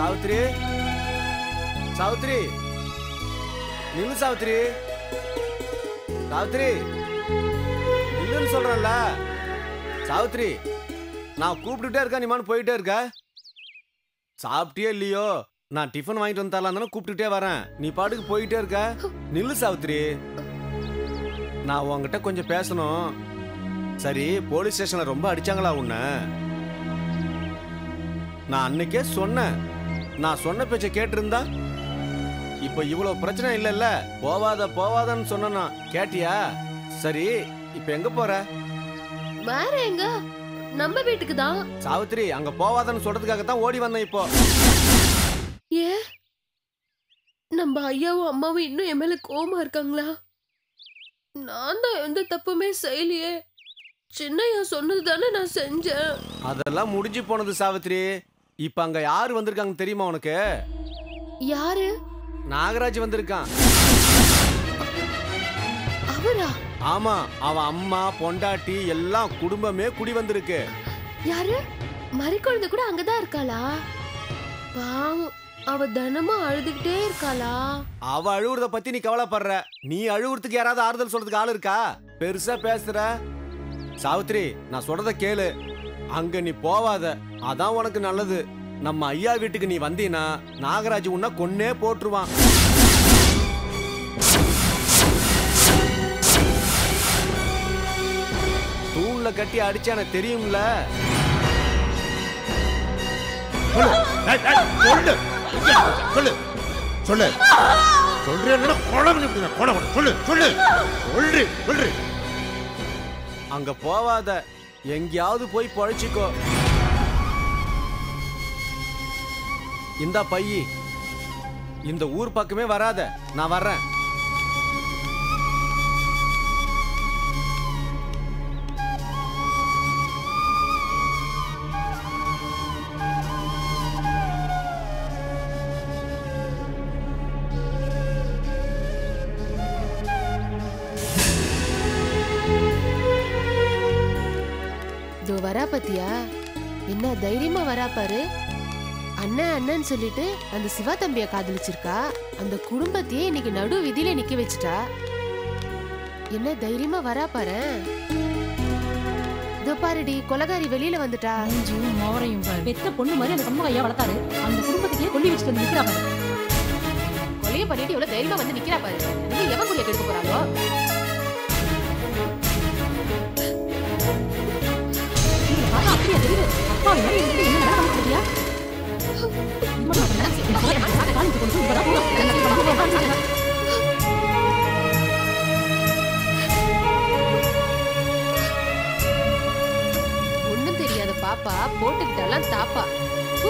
சாவித்ரி சாவித்ரி நில்லு சாவித்ரி சாவித்ரி நில்லுன்னு சொல்றேன்ல சாவித்ரி நான் கூப்பிட்டுட்டே இருக்கேன் நீ மான்னு போயிட்டே இருக்க சாப்பிட்டியே இல்லையோ நான் டிஃபன் வாங்கிட்டு வந்து தரலாம் கூப்பிட்டுட்டே வரேன் நீ பாட்டுக்கு போயிட்டே இருக்க நில்லு சாவித்ரி நான் உன்கிட்ட கொஞ்சம் பேசணும் சரி போலீஸ் ஸ்டேஷன்ல ரொம்ப அடிச்சாங்களா உன்னை நான் அன்னைக்கே சொன்னேன் நான் சொன்ன பேச்ச கேட்டிருந்தா இப்ப இவ்வளவு பிரச்சனை இல்லைல்ல போவாத போவாதன்னு சொன்னா கேட்டியா சரி இப்ப எங்க போற வேற எங்க நம்ம வீட்டுக்கு தான் சாவித்ரி அங்க போவாதன்னு சொல்றதுக்காக தான் ஓடி வந்தேன் இப்போ ஏ நம்ம ஐயாவும் அம்மாவும் இன்னும் என் மேல கோவமா இருக்காங்களா நான் தான் எந்த தப்புமே செய்யலையே சின்னையா சொன்னது தானே நான் செஞ்சேன் அதெல்லாம் முடிஞ்சு போனது சாவித்ரி இப்ப அங்க யாரு வந்திருக்காங்க தெரியுமா உனக்கு யாரு நாகராஜ் வந்திருக்கான் அவரா ஆமா அவன் அம்மா பொண்டாட்டி எல்லாம் குடும்பமே குடி வந்திருக்கு யாரு மறிக்குழந்தை கூட அங்கதான் இருக்காளா பாவம் அவ தினமும் அழுதுகிட்டே இருக்காளா அவ அழுவுறத பத்தி நீ கவலைப்படுற நீ அழுவுறதுக்கு யாராவது ஆறுதல் சொல்றதுக்கு ஆள் இருக்கா பெருசா பேசுற சாவித்ரி நான் சொல்றத கேளு அங்க நீ போவாத அதான் உனக்கு நல்லது நம்ம ஐயா வீட்டுக்கு நீ வந்தீனா நாகராஜ் உன்னை கொன்னே போட்டுருவான் தூண்ல கட்டி அடிச்சா எனக்கு தெரியும்ல சொல்லு சொல்லு சொல்லு சொல்றேன்னா கொலை பண்ணி விட்டுருங்க, கொலை பண்ணு. சொல்லு சொல்லு சொல்லு சொல்லு அங்க போவாத எங்கேயாவது போய் பொழைச்சிக்கோ இந்த பையி இந்த ஊர் பக்கமே வராத நான் வர்றேன் இதோ வரா பத்தியா என்ன தைரியமா வரா பாரு அண்ணன் அண்ணன் சொல்லிட்டு அந்த சிவா தம்பிய காதலிச்சிருக்கா அந்த குடும்பத்தையே இன்னைக்கு நடு விதியில நிக்க வச்சுட்டா என்ன தைரியமா வரா பாரு இதோ பாருடி கொலகாரி வெளியில வந்துட்டா மூஞ்சியும் மோரையும் பாரு. பெத்த பொண்ணு மாதிரி அந்த சமூக ஐயா வளர்த்தாரு அந்த குடும்பத்துக்கே கொல்லி வச்சுட்டு வந்து நிக்கிறா பாரு கொலைய பண்ணிட்டு இவ்வளவு தைரியமா வந்து நிக்கிறா பாரு நீ எவன் குடிய கெடுக்க போறாளோ இவங்களை பார்த்தா அப்படியே தெரியுது அப்பாவி மாதிரி இருந்துட்டு என்ன நடக்க பாத்தியா இது மட்டும் இல்ல, இந்த கொலையை நான் பார்த்து காலிட்டு கொண்டு போய் இப்பதான் கூட எனக்கு இப்ப நம்ம உட்கார்ந்து ஒண்ணும் தெரியாத பாப்பா போட்டுக்கிட்டெல்லாம் தாப்பா ஹூ.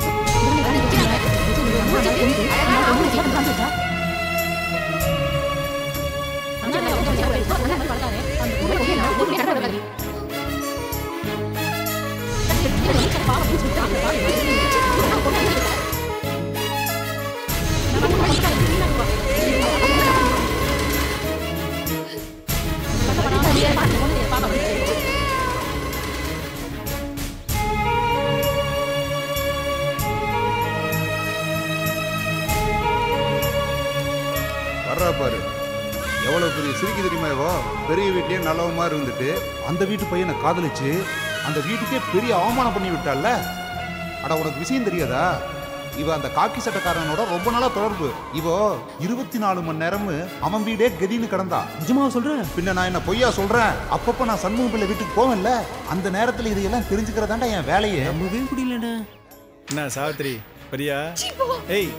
வர்றா பாரு எவ்வளவு பெரிய சிரிக்கி தெரியுமா இவோ பெரிய வீட்லயே நல்லவ மாதிரி இருந்துட்டு அந்த வீட்டு பையனை காதலிச்சு அந்த வீட்டுக்கே பெரிய அவமானம் பண்ணி விட்டால அட உனக்கு விஷயம் தெரியாதா இவ அந்த காக்கி சட்டக்காரனோட ரொம்ப நாளா தொடர்பு இவோ இருபத்தி நாலு மணி நேரமும் அவன் வீடே கதின்னு கிடந்தா நிஜமாவா சொல்றேன் பின்ன நான் என்ன பொய்யா சொல்றேன் அப்பப்ப நான் சண்முகம் பிள்ளை வீட்டுக்கு போவேன்ல அந்த நேரத்துல இதையெல்லாம் தெரிஞ்சுக்கிறதாண்டா என் வேலையே நம்பவே முடியலண்ணே என்ன சாவித்ரி வரியா ஏய்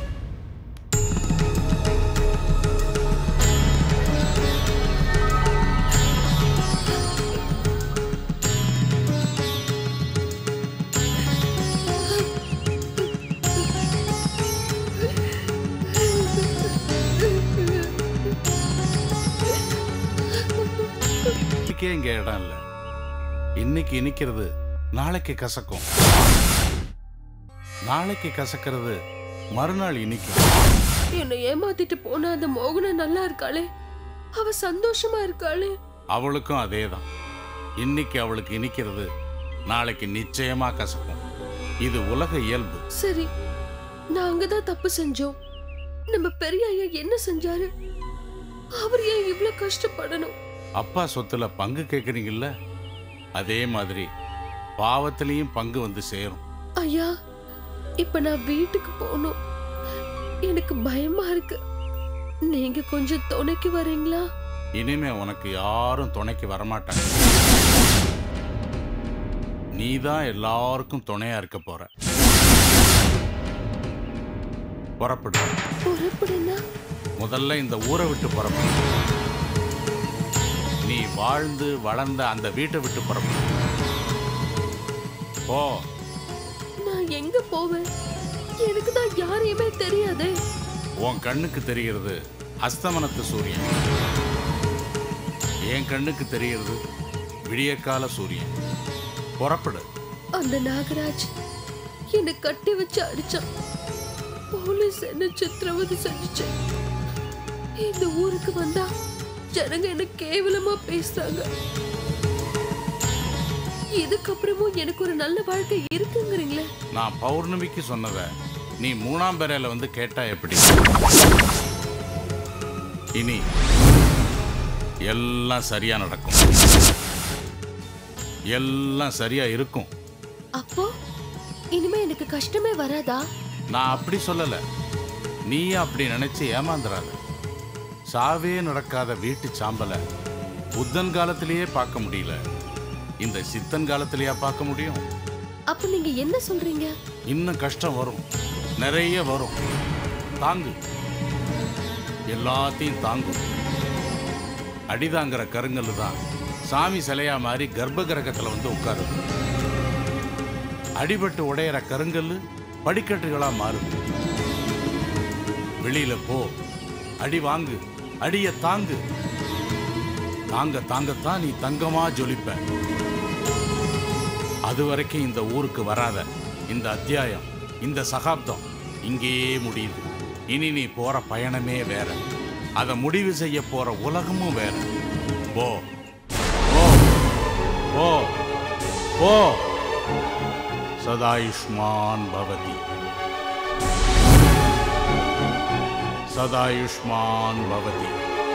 ஆ இங்க இடம் இல்லை இன்னைக்கு இனிக்கிறது நாளைக்கு கசக்கும் நாளைக்கு கசக்கிறது மறுநாள் இனிக்கும் என்னை ஏமாத்திட்டு போன அந்த மோகன நல்லா இருக்காளே அவ சந்தோஷமா இருக்காளே அவளுக்கும் அதேதான் இன்னைக்கு அவளுக்கு இனிக்கிறது நாளைக்கு நிச்சயமா கசக்கும் இது உலக இயல்பு சரி நாங்க தான் தப்பு செஞ்சோம் நம்ம பெரிய ஐயா என்ன செஞ்சாரு அவர் ஏன் இவ்ளோ கஷ்டப்படணும் அப்பா சொத்துல பங்கு கேட்குறீங்கல்ல அதே மாதிரி பாவத்திலையும் பங்கு வந்து சேரும் ஐயா இப்ப நான் வீட்டுக்கு போகணும் எனக்கு பயமா இருக்கு நீங்க கொஞ்சம் துணைக்கு வரீங்களா இனிமே உனக்கு யாரும் துணைக்கு வரமாட்டாங்க நீ தான் எல்லாருக்கும் துணையா இருக்க போற புறப்படு புறப்படுனா முதல்ல இந்த ஊரை விட்டு புறப்படு நீ வாழ்ந்து வளர்ந்த அந்த வீட்டை விட்டு புறப்படு போ நான் எங்க போவேன் எனக்கு தான் யாரையுமே தெரியாதே உன் கண்ணுக்கு தெரிகிறது அஸ்தமனத்து சூரியன் என் கண்ணுக்கு தெரிகிறது விடியற்கால சூரியன் புறப்படு அந்த நாகராஜ் என்னை கட்டி வச்சு அடிச்சான் போலீஸ் என்ன சித்திரவதை செஞ்சுச்சு இந்த ஊருக்கு வந்தா ஜனங்க என்ன கேவலமா பேசுறாங்க இதுக்கப்புறமும் எனக்கு ஒரு நல்ல வாழ்க்கை இருக்குங்கிறீங்களே நான் பௌர்ணமிக்கு சொன்னதை நீ மூணாம் பெறையில வந்து கேட்டா எப்படி இனி எல்லாம் சரியா நடக்கும் எல்லாம் சரியா இருக்கும் அப்போ இனிமே எனக்கு கஷ்டமே வராதா நான் அப்படி சொல்லல நீ அப்படி நினைச்சு ஏமாந்துறாத சாவே நடக்காத வீட்டு சாம்பல புத்தன் காலத்திலேயே பார்க்க முடியல இந்த சித்தன் காலத்திலேயா பார்க்க முடியும் அப்ப நீங்க என்ன சொல்றீங்க இன்னும் கஷ்டம் வரும் நிறைய வரும் தாங்கு எல்லாத்தையும் தாங்கும் அடிதாங்கிற கருங்கல்லு தான் சாமி சிலையா மாதிரி கர்ப்ப கிரகத்துல வந்து உட்காருது அடிபட்டு உடையிற கருங்கல்லு படிக்கட்டுகளா மாறுது வெளியில போ அடி வாங்கு அடிய தாங்கு தாங்க தாங்கத்தான் நீ தங்கமா ஜொலிப்ப அது வரைக்கும் இந்த ஊருக்கு வராத இந்த அத்தியாயம் இந்த சகாப்தம் இங்கேயே முடியுது இனி நீ போற பயணமே வேற அதை முடிவு செய்ய போற உலகமும் வேற போ போ போ போ சதாயுஷ்மான் பவதி சதாயுஷ்மான் பவதி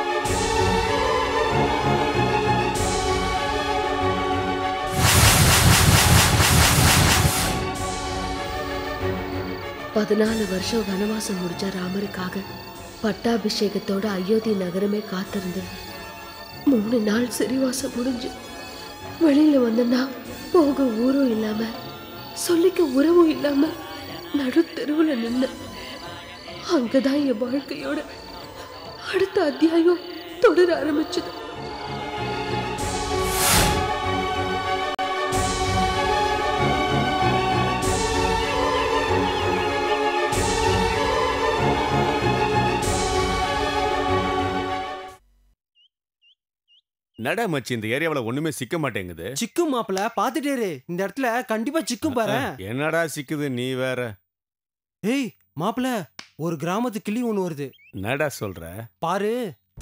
பதினாலு வருஷம் வனவாசம் முடிஞ்ச ராமருக்காக பட்டாபிஷேகத்தோட அயோத்தி நகரமே காத்திருந்தது மூணு நாள் சிறிவாசம் முடிஞ்சு வெளியில வந்தனா போக ஊரும் இல்லாம சொல்லிக்க உறவும் இல்லாம நடு தெருவுல நின்ன அங்கதான் என் வாழ்க்கையோட அடுத்த அத்தியாயம் தொடர ஆரம்பிச்சது நட மச்சி இந்த ஏரியாவுல ஒண்ணுமே சிக்க மாட்டேங்குது சிக்கும் மாப்பிள பாத்துட்டே இரு இந்த இடத்துல கண்டிப்பா சிக்கும் பாரு என்னடா சிக்குது நீ வேற ஏய் மாப்பிள ஒரு கிராமத்து கிளி ஒண்ணு வருது நடா சொல்ற பாரு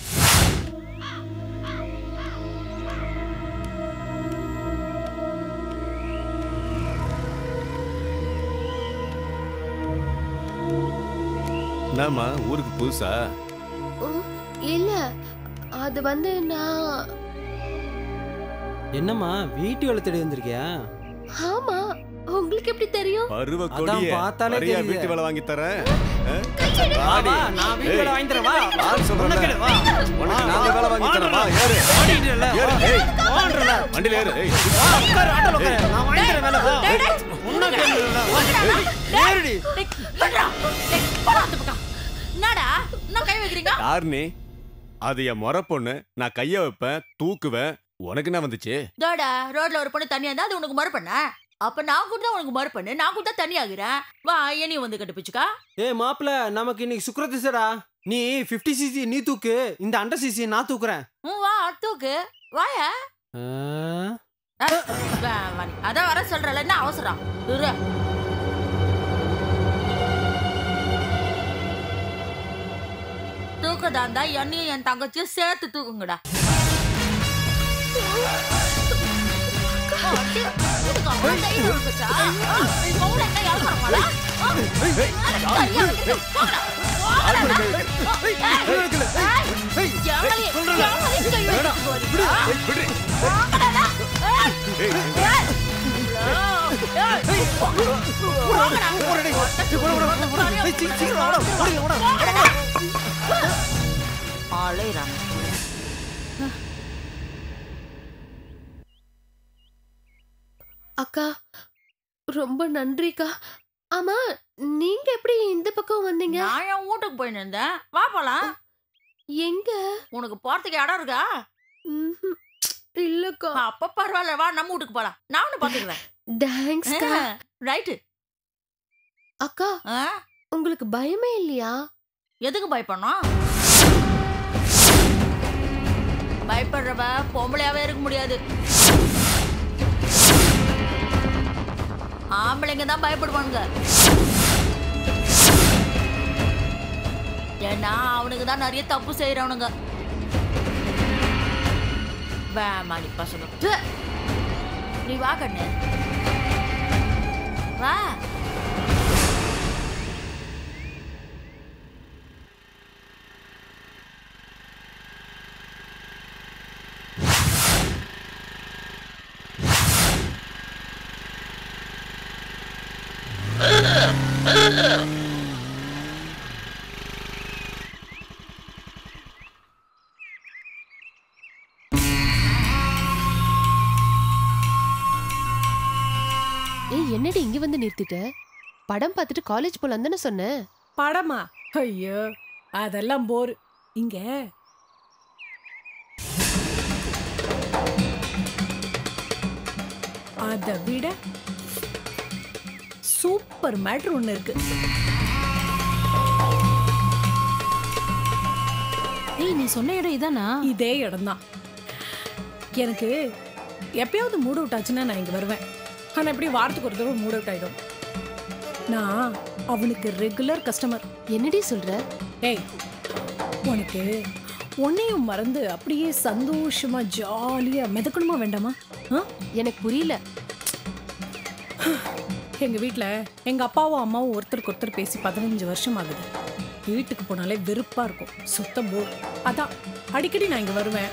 என்னம்மா ஊருக்கு புதுசா இல்ல அது வந்து நான் என்னம்மா வீட்டு வேலை தேடி வந்திருக்கியா ஆமா உங்களுக்கு எப்படி தெரியும் பருவ அதான் கொடிய பார்த்தாலே வரியா தெரியுது. வீட்டு வேலை வாங்கி தரேன் வா, வா, நான் வீட்டு வேலை வாங்கி தரேன், வா. யார் சொல்றேன் உனக்கு இல்ல, வா. உனக்கு வா, நாங்க வேலை வாங்கி தரேன் வா ஏறு ஓடிட்டுல, ஏறு வா. ஏய் ஓடுறல. வண்டியில ஏறு ஏய் வா, உட்காரு, ஆட்டோல உட்காரு. நான் வாங்கி தரேன் வேலை, வா. உனக்கு இல்ல, வா. ஏறுடி. என்னடா என்ன கை வைக்கிறீங்க யார் நீ அது என் முறை பொண்ணு நான் கைய வைப்பேன் தூக்குவேன் உனக்கு என்ன வந்துச்சு தோடா ரோட்ல ஒரு பொண்ணு தனியா இருந்தா அது உனக்கு மறு பண்ண அப்ப நான் கூட உனக்கு மறு பண்ணு நான் கூட தண்ணி ஆகுறேன் வா என்னையும் வந்து கட்டுப்பிச்சுக்கா ஏய் மாப்பிள நமக்கு இன்னைக்கு சுக்ரதிசடா நீ 50 சிசி நீ தூக்கு இந்த அண்டர் சிசி நான் தூக்குறேன் ம் வா தூக்கு வாயா ஆ? வேணாம். அதான் வர சொல்றல என்ன அவசரம் இரு. தூக்கதா இருந்தா என்னையும் என் தங்கச்சியும் சேர்த்து தூக்குங்கடா அடி, இதுக்கு அவ்வளவு தைரியம் இருக்குச்சா? ஆ, இந்த ஊர்ல என்ன இறக்குறோமாடா? ஆ, சரியா இருக்கு. போங்கடா, போங்கடா. ஏய், ஏய், எவனையும் எவனையும் கை வைக்கிறதுக்கு வரீங்களா? போங்கடாடா. ஏய், ஏய். அலைறாங்க அக்கா ரொம்ப நன்றிக்கா ஆமா நீங்க எப்படி இந்த பக்கம் வந்தீங்க நான் என் வீட்டுக்கு போயின்னு இருந்தேன் வா போலாம் எங்க உனக்கு போறதுக்கு இடம் இருக்கா ம்ஹும். இல்லக்கா அப்ப பரவாயில்ல வா நம்ம வீட்டுக்கு போலாம் நான் ஒண்ணு பாத்துக்கிறேன் தேங்க்ஸ்க்கா ரைட்டு அக்கா உங்களுக்கு பயமே இல்லையா எதுக்கு பயப்படணும் பயப்படுறவ பொம்பளையாவே இருக்க முடியாது ஆம்பளைங்க தான் பயப்படுவானுங்க ஏன்னா அவனுக்கு தான் நிறைய தப்பு செய்யறவனுங்க வேமாடி பசங்க ச்சே. நீ வா கண்ணு வா ஏய் என்னடி இங்க வந்து நிறுத்திட்ட படம் பார்த்துட்டு காலேஜ் போலாம் தானே சொன்னேன் படமா ஐயோ அதெல்லாம் போர் இங்க அதை விட சூப்பர் மேட்ரு ஒன்று இருக்கு ஏய் நீ சொன்ன இடம் இதானா இதே இடம்தான் எனக்கு எப்பயாவது மூட் அவுட் ஆச்சுன்னா நான் இங்கே வருவேன் ஆனால் எப்படி வாரத்துக்கு ஒரு தடவை மூட் அவுட் ஆகிடும் நான் அவனுக்கு ரெகுலர் கஸ்டமர் என்னடி சொல்ற ஏய் உனக்கு உன்னையும் மறந்து அப்படியே சந்தோஷமா ஜாலியா மிதக்கணுமா வேண்டாமா ஆ? எனக்கு புரியல எங்க வீட்ல எங்க அப்பாவும் அம்மாவும் ஒருத்தருக்கு ஒருத்தர் பேசி பதினஞ்சு வருஷம் ஆகுது வீட்டுக்கு போனாலே வெறுப்பா இருக்கும் சுத்தம் போர் அதான் அடிக்கடி நான் இங்க வருவேன்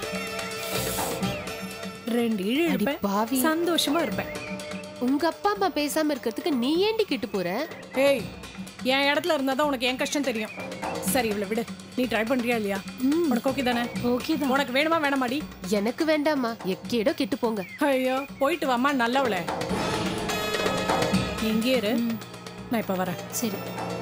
ரெண்டு இழு அடி இழுப்பேன் பாவி சந்தோஷமா இருப்பேன் உங்க அப்பா அம்மா பேசாம இருக்கிறதுக்கு நீ ஏண்டி கிட்டு போற ஏய் என் இடத்துல இருந்தா தான் உனக்கு என் கஷ்டம் தெரியும் சரி இவ்வளவு விடு நீ ட்ரை பண்றியா இல்லையா உனக்கு ஓகே தானே ஓகே தான் உனக்கு வேணுமா வேணாமாடி எனக்கு வேண்டாமா எக்கேடோ கெட்டு போங்க ஐயோ போயிட்டு வாமா நல்லவளே நீ இங்கே இரு நான் இப்ப வரேன் சரி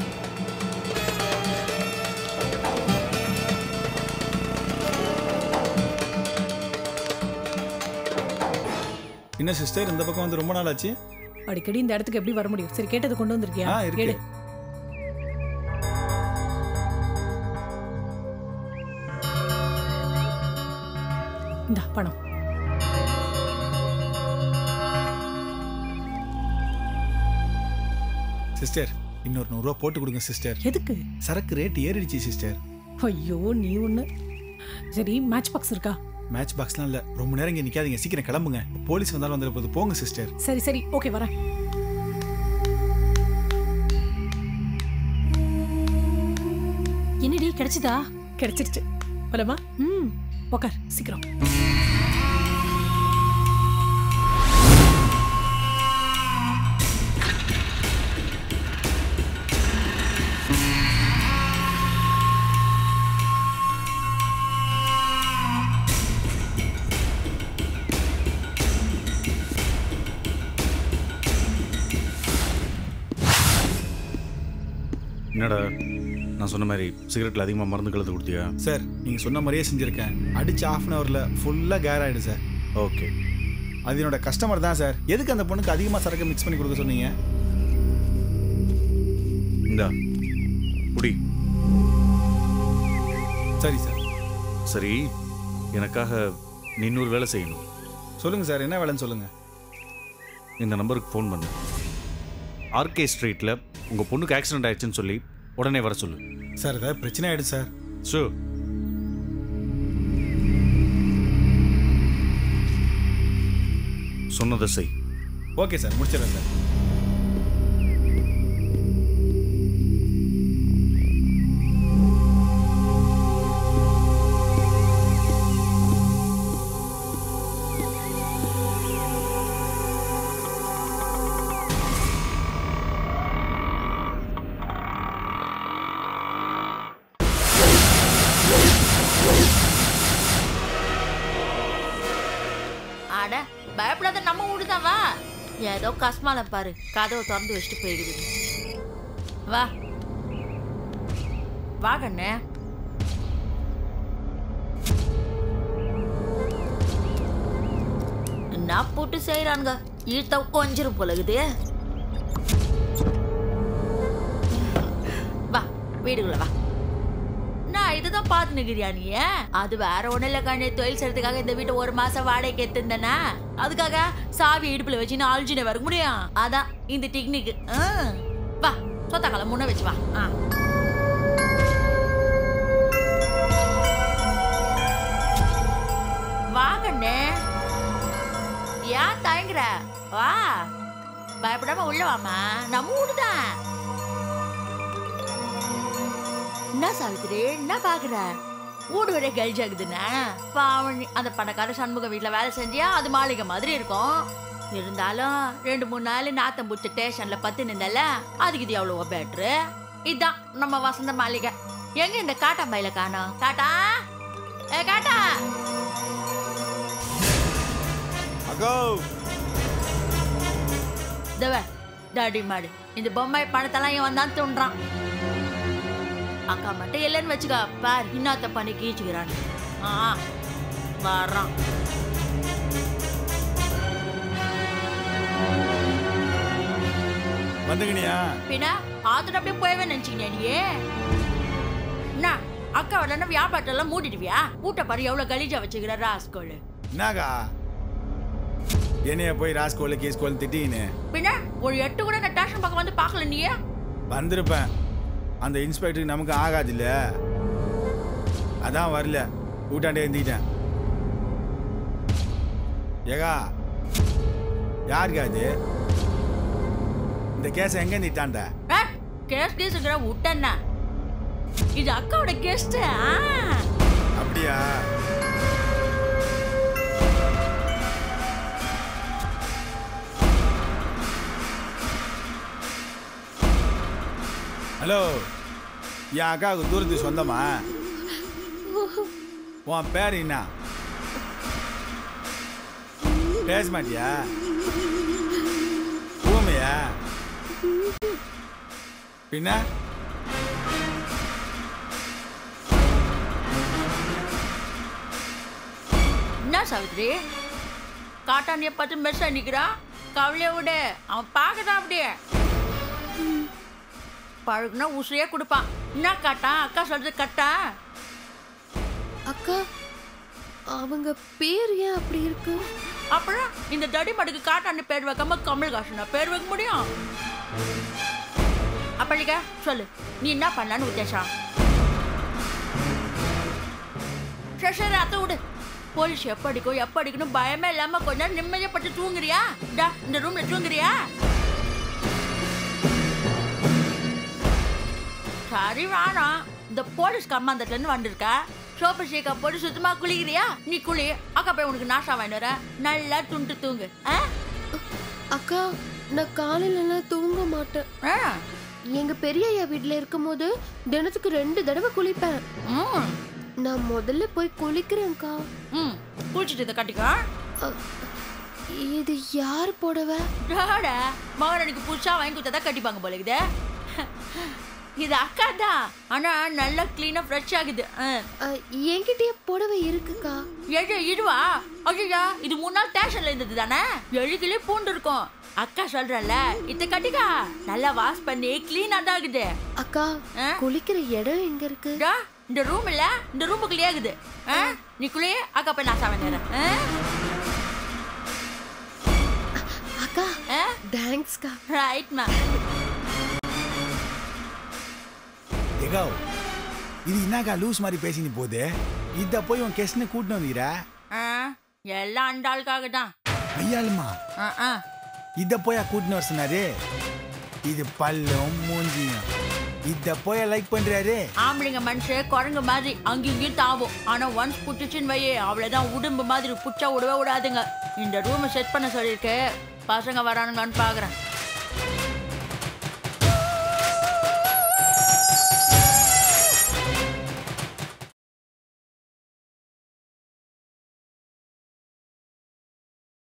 என்ன சிஸ்டர் இந்த பக்கம் வந்து ரொம்ப நாள் ஆச்சு அடிக்கடி இந்த இடத்துக்கு எப்படி வர முடியும் சரி கேட்டது கொண்டு வந்திருக்கியா ஆ இருக்கு எடு இந்த பணம் சிஸ்டர் இன்னொரு நூறுரூவா போட்டு கொடுங்க சிஸ்டர் எதுக்கு சரக்கு ரேட் ஏறிடுச்சு சிஸ்டர் ஐயோ நீ ஒண்ணு சரி மேட்ச் பாக்ஸ் இருக்கா மேட்ச் பாக்ஸ்லாம் இல்லை ரொம்ப நேரம் இங்கே நிற்காதீங்க சீக்கிரம் கிளம்புங்க போலீஸ் வந்தாலும் வந்துட போது போங்க சிஸ்டர் சரி சரி ஓகே வரேன் என்னடி கிடைச்சதா கிடைச்சிருச்சு போலமா ம் உக்கார் சீக்கிரம் என்னடா நான் சொன்ன மாதிரி சிகரெட்டில் அதிகமாக மருந்து கலந்து கொடுத்தியா சார் நீங்கள் சொன்ன மாதிரியே செஞ்சுருக்கேன் அடிச்சு ஆஃப் அன் ஹவரில் ஃபுல்லாக கேர் ஆகிடும் சார் ஓகே அது என்னோட கஸ்டமர் தான் சார் எதுக்கு அந்த பொண்ணுக்கு அதிகமாக சரக்கு மிக்ஸ் பண்ணி கொடுக்க சொன்னீங்க இந்தா புடி சரி சார் சரி எனக்காக நீ இன்னொரு வேலை செய்யணும் சொல்லுங்க சார் என்ன வேலைன்னு சொல்லுங்க இந்த நம்பருக்கு ஃபோன் பண்ணு ஆர்கே ஸ்ட்ரீட்டில் உங்கள் பொண்ணுக்கு ஆக்சிடென்ட் ஆயிடுச்சுன்னு சொல்லி உடனே வர சொல்லு சார் ஏதாவது பிரச்சனை ஆயிடுச்சு சார் ஷோ சொன்னதை செய் ஓகே சார் முடிச்சிடறேன் சார் அட பயப்படாத நம்ம வீடுதான் வா ஏதோ கஸ்மாலம் பாரு கதவை திறந்து வச்சுட்டு போயிடுது வா வா கண்ணு என்ன போட்டு செய்யறானுங்க ஈர்த்த கொஞ்சிரும் போலகுது வா வீடுக்குள்ள வா நான் இதுதான் பார்த்து நிக்கிறியா நீ அது வேற ஒண்ணும் இல்ல கண்ணு தொழில் செய்யறதுக்காக இந்த வீட்டை ஒரு மாசம் வாடகைக்கு எடுத்திருந்தேனா அதுக்காக சாவி இடுப்புல வச்சு நான் அழிஞ்சின வர முடியும் அதான் இந்த டெக்னிக் வா சொத்தாக்கல முன்ன வச்சு வா ஆ. வா கண்ணு ஏன் தயங்குற வா பயப்படாம உள்ள வாமா நம்ம வீடுதான் என்ன சாவித்திரி என்ன பாக்குற வீடு வரை கழிச்சாகுதுன்னா பாவம் நீ அந்த பணக்கார சண்முக வீட்டுல வேலை செஞ்சியா அது மாளிகை மாதிரி இருக்கும் இருந்தாலும் ரெண்டு மூணு நாள் நாத்தம்பூச்சி ஸ்டேஷன்ல பத்து நின்றல அதுக்கு இது எவ்வளவோ பேட்ரு இதான் நம்ம வசந்த மாளிகை எங்க இந்த காட்டா பையில காணோம் காட்டா ஏ காட்டா அகோ தவ டாடி மாடு இந்த பொம்மை பணத்தெல்லாம் இவன் தான் தோன்றான் அக்கா மட்டும் இல்லைன்னு வச்சுக்கா பார் இன்னத்த பண்ணி கீச்சுக்கிறான் ஆ வர்றான் வந்துங்கனியா பின்ன ஆத்துட்டு அப்படியே போயவே நினைச்சீங்க நீயே என்ன அக்கா உடனே வியாபாரத்தெல்லாம் மூடிடுவியா மூட்டை பாரு எவ்வளவு கலீஜா வச்சுக்கிற ராஸ்கோல் என்னக்கா என்னைய போய் ராஸ்கோல் கீஸ்கோல் திட்டின்னு பின்ன ஒரு எட்டு கூட நான் ஸ்டேஷன் பக்கம் வந்து பார்க்கல நீயே வந்திருப்பேன் அந்த இன்ஸ்பெக்டருக்கு நமக்கு ஆகாது இல்ல அதான் வரல கூட்டாண்டே இருந்துக்கிட்டேன் ஏகா யாருக்கா அது இந்த கேஸை எங்க நிட்டாண்ட கேஸ் கேஸுங்கிற விட்டேன்னா இது அக்காவோட கெஸ்ட் அப்படியா ஹலோ என் அக்காவுக்கு தூரத்துக்கு சொந்தமா உன் பேர் என்ன பேச மாட்டியா ஊமையா பின்ன என்ன சாவித்ரி காட்டாண்டிய பார்த்து மெஸ் நிக்கிறான் கவலைய விடு அவன் பார்க்கதான் அப்படியே பழகுனா உசுரையே கொடுப்பான் என்ன காட்டான் அக்கா சொல்றது கட்டா அக்கா அவங்க பேர் ஏன் அப்படி இருக்கு அப்புறம் இந்த தடி மடுக்கு காட்டாண்டு பேர் வைக்காம கமல்ஹாசனா பேர் வைக்க முடியும் அப்பழிக்க சொல்லு நீ என்ன பண்ணலான்னு உத்தேசம் சரி சரி அத்தை விடு போலீஸ் எப்ப அடிக்கும் எப்ப அடிக்கணும் பயமே இல்லாம கொஞ்ச நேரம் நிம்மதியா பட்டு தூங்குறியா டா இந்த ரூம்ல தூங்குறியா சரி வேணாம் இந்த போலீஸ் கம்மாந்தத்துல இருந்து வந்திருக்கா சோப்பு சீக்கா போட்டு சுத்தமா குளிக்கிறியா நீ குளி அக்கா போய் உனக்கு நாஷா வாங்கிட்டு வரேன் நல்லா துண்டு தூங்கு ஆ? அக்கா நான் காலையில எல்லாம் தூங்க மாட்டேன் ஆ. எங்க பெரிய ஐயா வீட்ல இருக்கும்போது தினத்துக்கு ரெண்டு தடவை குளிப்பேன் ம். நான் முதல்ல போய் குளிக்கிறேன்க்கா ம் குளிச்சுட்டு இதை கட்டிக்கோ அ, இது யார் புடவை டாடா மகாராணிக்கு புதுசா வாங்கி கொடுத்தா கட்டிப்பாங்க போல இருக்குதே இது அக்கா தான் ஆனா நல்லா கிளீனா ஃப்ரெஷ் ஆகுது ஆ. அ, என்கிட்டயே புடவை இருக்குக்கா எது இதுவா ஐயா இது மூணு நாள் ஸ்டேஷன்ல இருந்தது தானே எழுதிலே பூண்டு இருக்கும் அக்கா சொல்றல இத கட்டிக்கா நல்லா வாஷ் பண்ணி கிளீனா தான் ஆகுது அக்கா ஆ? குளிக்கிற இடம் எங்க இருக்கு டா, இந்த ரூம் இல்ல இந்த ரூமுக்குள்ளே ஆகுது ஆ? நீ குளியே அக்கா போய் நான் சாவன் தேங்க்ஸ்க்கா ரைட்மா ஏகோ இது என்னக்கா லூஸ் மாதிரி பேசினு போகுது இத போய் உன் கெஸ்ட்னு கூட்டின்னு வந்துக்கிற எல்லாம் அந்த ஆளுக்காக தான் ஐயாளுமா ஆ, ஆ. இத போய் கூட்டின்னு வர சொன்னாரு இது பல்லும் மூஞ்சியும் இத போய் லைக் பண்றாரு ஆம்பளைங்க மனுஷன் குரங்கு மாதிரி அங்கேயும் இங்கேயும் தாவும் ஆனா ஒன்ஸ் புட்டுச்சுன்னு வையே அவ்வளவுதான் உடம்பு மாதிரி புச்சா விடவே விடாதுங்க இந்த ரூமை செட் பண்ண சொல்லியிருக்கு பசங்க வரானுங்கன்னு பாக்குறேன்